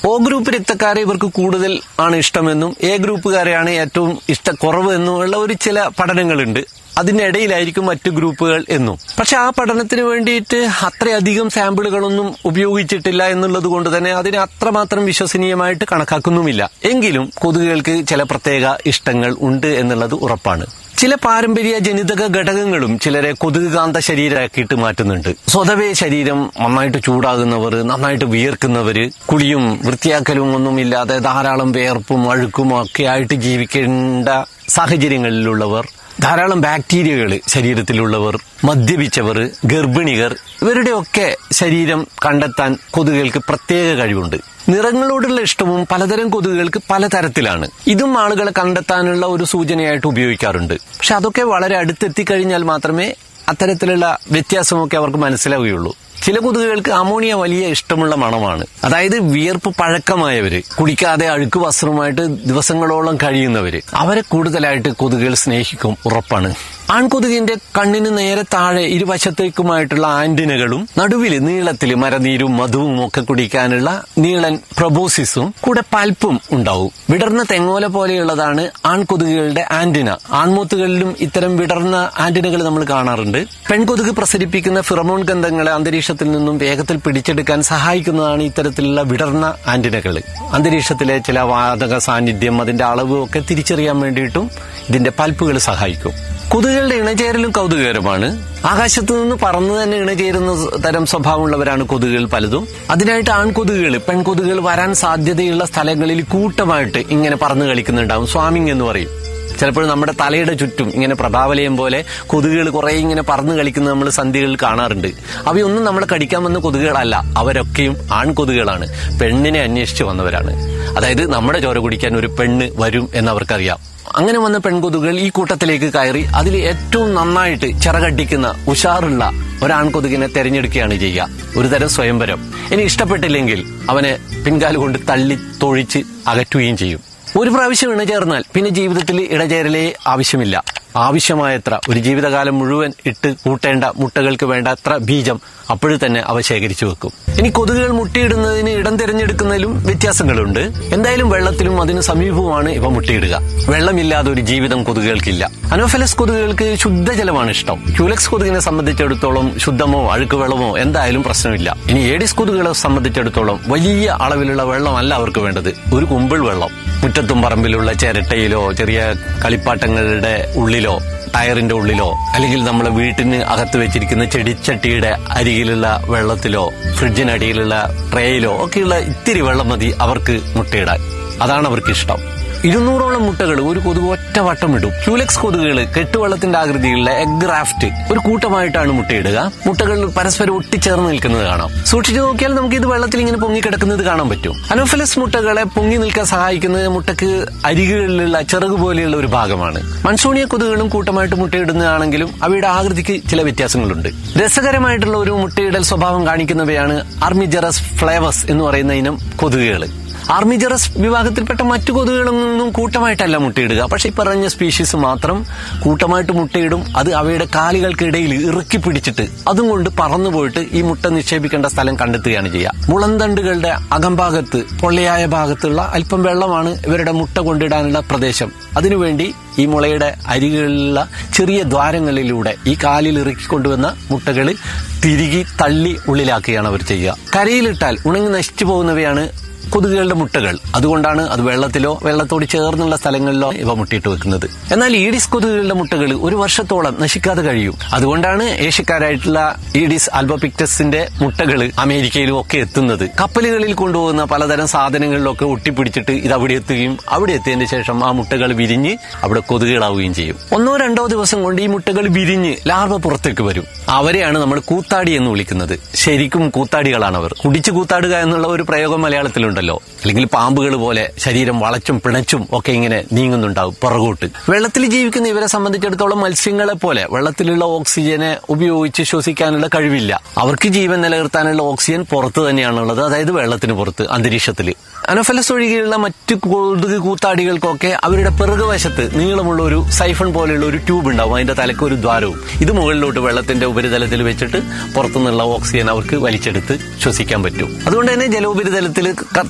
O group രക്തക്കാരെ ഇവർക്ക് കൂടുതൽ ആണ് ഇഷ്ടമെന്നും എ ഗ്രൂപ്പുകാരെയാണ് ഏറ്റവും ഇഷ്ട കുറവ് എന്നുമുള്ള ഒരു ചില പഠനങ്ങളുണ്ട് അതിനിടയിലായിരിക്കും മറ്റു ഗ്രൂപ്പുകൾ എന്നും പക്ഷെ ആ പഠനത്തിന് വേണ്ടിയിട്ട് അത്രയധികം സാമ്പിളുകളൊന്നും ഉപയോഗിച്ചിട്ടില്ല എന്നുള്ളത് കൊണ്ട് തന്നെ അതിനെ അത്രമാത്രം വിശ്വസനീയമായിട്ട് കണക്കാക്കുന്നുമില്ല എങ്കിലും കൊതുകുകൾക്ക് ചില പ്രത്യേക ഇഷ്ടങ്ങൾ ഉണ്ട് എന്നുള്ളത് ഉറപ്പാണ് ചില പാരമ്പര്യ ജനിതക ഘടകങ്ങളും ചിലരെ കൊതുകുകാന്ത ശരീരമാക്കിയിട്ട് മാറ്റുന്നുണ്ട് സ്വതവേ ശരീരം നന്നായിട്ട് ചൂടാകുന്നവർ നന്നായിട്ട് വിയർക്കുന്നവര് കുളിയും വൃത്തിയാക്കലും ഒന്നും ഇല്ലാതെ ധാരാളം വിയർപ്പും അഴുക്കും ഒക്കെ ആയിട്ട് ജീവിക്കേണ്ട സാഹചര്യങ്ങളിലുള്ളവർ ധാരാളം ബാക്ടീരിയകൾ ശരീരത്തിലുള്ളവർ മദ്യപിച്ചവർ ഗർഭിണികർ ഇവരുടെയൊക്കെ ശരീരം കണ്ടെത്താൻ കൊതുകുകൾക്ക് പ്രത്യേക കഴിവുണ്ട് നിറങ്ങളോടുള്ള ഇഷ്ടവും പലതരം കൊതുകുകൾക്ക് പലതരത്തിലാണ് ഇതും ആളുകളെ കണ്ടെത്താനുള്ള ഒരു സൂചനയായിട്ട് ഉപയോഗിക്കാറുണ്ട് പക്ഷെ അതൊക്കെ വളരെ അടുത്തെത്തിക്കഴിഞ്ഞാൽ മാത്രമേ അത്തരത്തിലുള്ള വ്യത്യാസമൊക്കെ അവർക്ക് മനസ്സിലാവുകയുള്ളൂ ചില കൊതുകുകൾക്ക് അമോണിയ വലിയ ഇഷ്ടമുള്ള മണമാണ് അതായത് വിയർപ്പ് പഴക്കമായവര് കുടിക്കാതെ അഴുക്ക് വസ്ത്രവുമായിട്ട് ദിവസങ്ങളോളം കഴിയുന്നവര് അവരെ കൂടുതലായിട്ട് കൊതുകുകൾ സ്നേഹിക്കും ഉറപ്പാണ് ആൺകൊതുകിന്റെ കണ്ണിന് നേരെ താഴെ ഇരുവശത്തേക്കുമായിട്ടുള്ള ആന്റിനകളും നടുവില് നീളത്തില് മരനീരും മധുവും ഒക്കെ കുടിക്കാനുള്ള നീളൻ പ്രബോസിസും കൂടെ പൽപ്പും ഉണ്ടാവും വിടർന്ന തെങ്ങോല പോലെയുള്ളതാണ് ആൺകൊതുകുകളുടെ ആന്റിന ആൺമൂത്തുകളിലും ഇത്തരം വിടർന്ന ആന്റിനകൾ നമ്മൾ കാണാറുണ്ട് പെൺകൊതുക് പ്രസരിപ്പിക്കുന്ന ഫിറമോൺ ഗന്ധങ്ങളെ അന്തരീക്ഷത്തിൽ നിന്നും വേഗത്തിൽ പിടിച്ചെടുക്കാൻ സഹായിക്കുന്നതാണ് ഇത്തരത്തിലുള്ള വിടർന്ന ആന്റിനകൾ അന്തരീക്ഷത്തിലെ ചില വാതക സാന്നിധ്യം അതിന്റെ അളവും ഒക്കെ തിരിച്ചറിയാൻ വേണ്ടിയിട്ടും ഇതിന്റെ പൽപ്പുകൾ സഹായിക്കും കൊതുകുകളുടെ ഇണചേരലും കൗതുകകരമാണ് ആകാശത്ത് നിന്ന് പറന്ന് തന്നെ ഇണചേരുന്ന തരം സ്വഭാവമുള്ളവരാണ് കൊതുകുകൾ പലതും അതിനായിട്ട് ആൺകൊതുകുകൾ പെൺകൊതുകുകൾ വരാൻ സാധ്യതയുള്ള സ്ഥലങ്ങളിൽ കൂട്ടമായിട്ട് ഇങ്ങനെ പറന്ന് കളിക്കുന്നുണ്ടാവും സ്വാമിങ് എന്ന് പറയും ചിലപ്പോൾ നമ്മുടെ തലയുടെ ചുറ്റും ഇങ്ങനെ പ്രഭാവലയം പോലെ കൊതുകുകൾ കുറെ ഇങ്ങനെ പറന്ന് കളിക്കുന്നത് നമ്മൾ സന്ധ്യകളിൽ കാണാറുണ്ട് അവയൊന്നും നമ്മളെ കടിക്കാൻ വന്ന കൊതുകുകളല്ല അവരൊക്കെയും ആൺകൊതുകുകളാണ് പെണ്ണിനെ അന്വേഷിച്ച് വന്നവരാണ് അതായത് നമ്മുടെ ചോര കുടിക്കാൻ ഒരു പെണ്ണ് വരും എന്നവർക്കറിയാം അങ്ങനെ വന്ന പെൺകൊതുകുകൾ ഈ കൂട്ടത്തിലേക്ക് കയറി അതിൽ ഏറ്റവും നന്നായിട്ട് ചിറകടിക്കുന്ന ഉഷാറുള്ള ഒരാൺകൊതുകിനെ തെരഞ്ഞെടുക്കുകയാണ് ചെയ്യുക ഒരു തരം സ്വയംവരം ഇനി ഇഷ്ടപ്പെട്ടില്ലെങ്കിൽ അവനെ പിൻകാല് കൊണ്ട് തള്ളി തൊഴിച്ച് അകറ്റുകയും ചെയ്യും ഒരു പ്രാവശ്യം ഇണചേർന്നാൽ പിന്നെ ജീവിതത്തിൽ ഇടചേരലേ ആവശ്യമില്ല ആവശ്യമായത്ര ഒരു ജീവിതകാലം മുഴുവൻ ഇട്ട് കൂട്ടേണ്ട മുട്ടകൾക്ക് വേണ്ടത്ര ബീജം അപ്പോഴും തന്നെ അവ ശേഖരിച്ചു വെക്കും ഇനി കൊതുകുകൾ മുട്ടയിടുന്നതിന് ഇടം തിരഞ്ഞെടുക്കുന്നതിലും വ്യത്യാസങ്ങളുണ്ട് എന്തായാലും വെള്ളത്തിലും അതിന് സമീപവുമാണ് ഇവ മുട്ടയിടുക വെള്ളമില്ലാതെ ഒരു ജീവിതം കൊതുകുകൾക്കില്ല അനോഫലസ് കൊതുകുകൾക്ക് ശുദ്ധജലമാണ് ഇഷ്ടം ക്യൂലക്സ് കൊതുകിനെ സംബന്ധിച്ചിടത്തോളം ശുദ്ധമോ അഴുക്ക് വെള്ളമോ എന്തായാലും പ്രശ്നമില്ല ഇനി ഏഡിസ് കൊതുകുകളെ സംബന്ധിച്ചിടത്തോളം വലിയ അളവിലുള്ള വെള്ളമല്ല അവർക്ക് വേണ്ടത് ഒരു കുമ്പിൾ വെള്ളം മുറ്റത്തും പറമ്പിലുള്ള ചിരട്ടയിലോ ചെറിയ കളിപ്പാട്ടങ്ങളുടെ ഉള്ളിലോ ടയറിന്റെ ഉള്ളിലോ അല്ലെങ്കിൽ നമ്മളെ വീട്ടിന് അകത്ത് വെച്ചിരിക്കുന്ന ചെടിച്ചട്ടിയുടെ അരികിലുള്ള വെള്ളത്തിലോ ഫ്രിഡ്ജിനടിയിലുള്ള ട്രേയിലോ ഒക്കെയുള്ള ഇത്തിരി വെള്ളം മതി അവർക്ക് മുട്ടയിടാൻ അതാണ് അവർക്ക് ഇഷ്ടം ഇരുന്നൂറോളം മുട്ടകൾ ഒരു കൊതുക് ഒറ്റ വട്ടം ഇടും ക്യൂലെക്സ് കൊതുകുകൾ കെട്ടുവെള്ളത്തിന്റെ ആകൃതിയിലുള്ള എഗ് റാഫ്റ്റ് ഒരു കൂട്ടമായിട്ടാണ് മുട്ടയിടുക മുട്ടകൾ പരസ്പരം ഒട്ടിച്ചേർന്ന് നിൽക്കുന്നത് കാണാം സൂക്ഷിച്ചു നോക്കിയാൽ നമുക്ക് ഇത് വെള്ളത്തിൽ ഇങ്ങനെ പൊങ്ങിക്കിടക്കുന്നത് കാണാൻ പറ്റും അനോഫലസ് മുട്ടകളെ പൊങ്ങി നിൽക്കാൻ സഹായിക്കുന്നത് മുട്ടക്ക് അരികുകളിലുള്ള ചിറക് പോലെയുള്ള ഒരു ഭാഗമാണ് മൺസൂണിയ കൊതുകുകളും കൂട്ടമായിട്ട് മുട്ടയിടുന്നതാണെങ്കിലും അവയുടെ ആകൃതിക്ക് ചില വ്യത്യാസങ്ങളുണ്ട് രസകരമായിട്ടുള്ള ഒരു മുട്ടയിടൽ സ്വഭാവം കാണിക്കുന്നവയാണ് ആർമിജറസ് ഫ്ലേവസ് എന്ന് പറയുന്ന ഇനം കൊതുകുകൾ ആർമിജറസ് വിഭാഗത്തിൽപ്പെട്ട മറ്റു കൊതുകുകളൊന്നും കൂട്ടമായിട്ടല്ല മുട്ടയിടുക പക്ഷെ ഈ പറഞ്ഞ സ്പീഷീസ് മാത്രം കൂട്ടമായിട്ട് മുട്ടയിടും അത് അവയുടെ കാലുകൾക്കിടയിൽ ഇറുക്കി പിടിച്ചിട്ട് അതും കൊണ്ട് പറന്നു പോയിട്ട് ഈ മുട്ട നിക്ഷേപിക്കേണ്ട സ്ഥലം കണ്ടെത്തുകയാണ് ചെയ്യുക മുളന്തണ്ടുകളുടെ അകംഭാഗത്ത് പൊള്ളയായ ഭാഗത്തുള്ള അല്പം വെള്ളമാണ് ഇവരുടെ മുട്ട കൊണ്ടിടാനുള്ള പ്രദേശം അതിനുവേണ്ടി ഈ മുളയുടെ അരികളിലുള്ള ചെറിയ ദ്വാരങ്ങളിലൂടെ ഈ കാലിൽ ഇറുക്കി കൊണ്ടുവന്ന മുട്ടകൾ തിരികി തള്ളി ഉള്ളിലാക്കുകയാണ് അവർ ചെയ്യുക കരയിലിട്ടാൽ ഉണങ്ങി നശിച്ചു പോകുന്നവയാണ് കൊതുകുകളുടെ മുട്ടകൾ അതുകൊണ്ടാണ് അത് വെള്ളത്തിലോ വെള്ളത്തോട് ചേർന്നുള്ള സ്ഥലങ്ങളിലോ ഇവ മുട്ടിയിട്ട് വെക്കുന്നത് എന്നാൽ ഈഡിസ് കൊതുകുകളുടെ മുട്ടകൾ ഒരു വർഷത്തോളം നശിക്കാതെ കഴിയും അതുകൊണ്ടാണ് ഏഷ്യക്കാരായിട്ടുള്ള ഈഡിസ് ആൽബോപിക്ടസിന്റെ മുട്ടകൾ അമേരിക്കയിലും ഒക്കെ എത്തുന്നത് കപ്പലുകളിൽ കൊണ്ടുപോകുന്ന പലതരം സാധനങ്ങളിലൊക്കെ ഒട്ടിപ്പിടിച്ചിട്ട് ഇത് അവിടെ എത്തുകയും അവിടെ എത്തിയതിന് ശേഷം ആ മുട്ടകൾ വിരിഞ്ഞ് അവിടെ കൊതുകുകളാവുകയും ചെയ്യും ഒന്നോ രണ്ടോ ദിവസം കൊണ്ട് ഈ മുട്ടകൾ വിരിഞ്ഞ് ലാർവ പുറത്തേക്ക് വരും അവരെയാണ് നമ്മൾ കൂത്താടി എന്ന് വിളിക്കുന്നത് ശരിക്കും കൂത്താടികളാണ് അവർ കുടിച്ചു കൂത്താടുക എന്നുള്ള ഒരു പ്രയോഗം മലയാളത്തിലുണ്ടല്ലോ അല്ലെങ്കിൽ പാമ്പുകൾ പോലെ ശരീരം വളച്ചും പിണച്ചും ഒക്കെ ഇങ്ങനെ നീങ്ങുന്നുണ്ടാവും പുറകോട്ട് വെള്ളത്തിൽ ജീവിക്കുന്ന ഇവരെ സംബന്ധിച്ചിടത്തോളം മത്സ്യങ്ങളെ പോലെ വെള്ളത്തിലുള്ള ഓക്സിജനെ ഉപയോഗിച്ച് ശ്വസിക്കാനുള്ള കഴിവില്ല അവർക്ക് ജീവൻ നിലനിർത്താനുള്ള ഓക്സിജൻ പുറത്ത് തന്നെയാണുള്ളത് അതായത് വെള്ളത്തിന് പുറത്ത് അന്തരീക്ഷത്തിൽ അനഫലസ് ഒഴികെയുള്ള മറ്റു കൊതുക് കൂത്താടികൾക്കൊക്കെ അവരുടെ പിറകുവശത്ത് നീളമുള്ള ഒരു സൈഫൺ പോലെയുള്ള ഒരു ട്യൂബ് ഉണ്ടാവും അതിന്റെ തലക്ക് ഒരു ദ്വാരവും ഇത് മുകളിലോട്ട് വെള്ളത്തിന്റെ ഉപരിതലത്തിൽ വെച്ചിട്ട് പുറത്തുനിന്നുള്ള ഓക്സിജൻ അവർക്ക് വലിച്ചെടുത്ത് ശ്വസിക്കാൻ പറ്റും അതുകൊണ്ട് തന്നെ ജലോപരിതലത്തിൽ